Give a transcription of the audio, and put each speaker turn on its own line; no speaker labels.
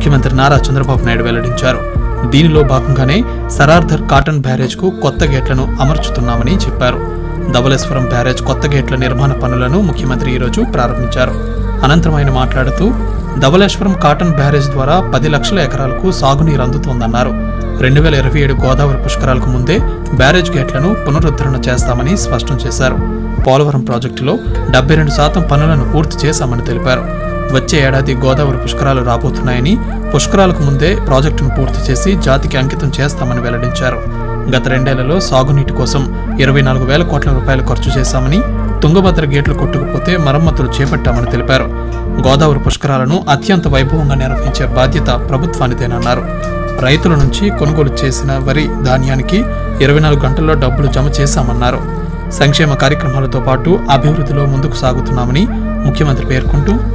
ముఖ్యమంత్రి నారా చంద్రబాబు నాయుడు వెల్లడించారు దీనిలో భాగంగానే సరార్ధర్ కాటన్ బ్యారేజ్కు కొత్త గేట్లను అమర్చుతున్నామని చెప్పారు ధవళేశ్వరం బ్యారేజ్ కొత్త గేట్ల నిర్మాణ పనులను ముఖ్యమంత్రి ఈరోజు ప్రారంభించారు అనంతరం ఆయన మాట్లాడుతూ ధవళేశ్వరం కాటన్ బ్యారేజ్ ద్వారా పది లక్షల ఎకరాలకు సాగునీరు అందుతోందన్నారు రెండు వేల ఇరవై ఏడు గోదావరి పుష్కరాలకు ముందే బ్యారేజ్ గేట్లను పునరుద్ధరణ చేస్తామని స్పష్టం చేశారు పోలవరం ప్రాజెక్టులో డెబ్బై రెండు శాతం పనులను పూర్తి చేశామని తెలిపారు వచ్చే ఏడాది గోదావరి పుష్కరాలు రాబోతున్నాయని పుష్కరాలకు ముందే ప్రాజెక్టును పూర్తి చేసి జాతికి అంకితం చేస్తామని వెల్లడించారు గత రెండేళ్లలో సాగునీటి కోసం ఇరవై నాలుగు వేల కోట్ల రూపాయలు ఖర్చు చేశామని తుంగభద్ర గేట్లు కొట్టుకుపోతే మరమ్మతులు చేపట్టామని తెలిపారు గోదావరి పుష్కరాలను అత్యంత వైభవంగా నిర్వహించే బాధ్యత ప్రభుత్వానిదేనన్నారు రైతుల నుంచి కొనుగోలు చేసిన వరి ధాన్యానికి ఇరవై నాలుగు గంటల్లో డబ్బులు జమ చేశామన్నారు సంక్షేమ కార్యక్రమాలతో పాటు అభివృద్ధిలో ముందుకు సాగుతున్నామని ముఖ్యమంత్రి పేర్కొంటూ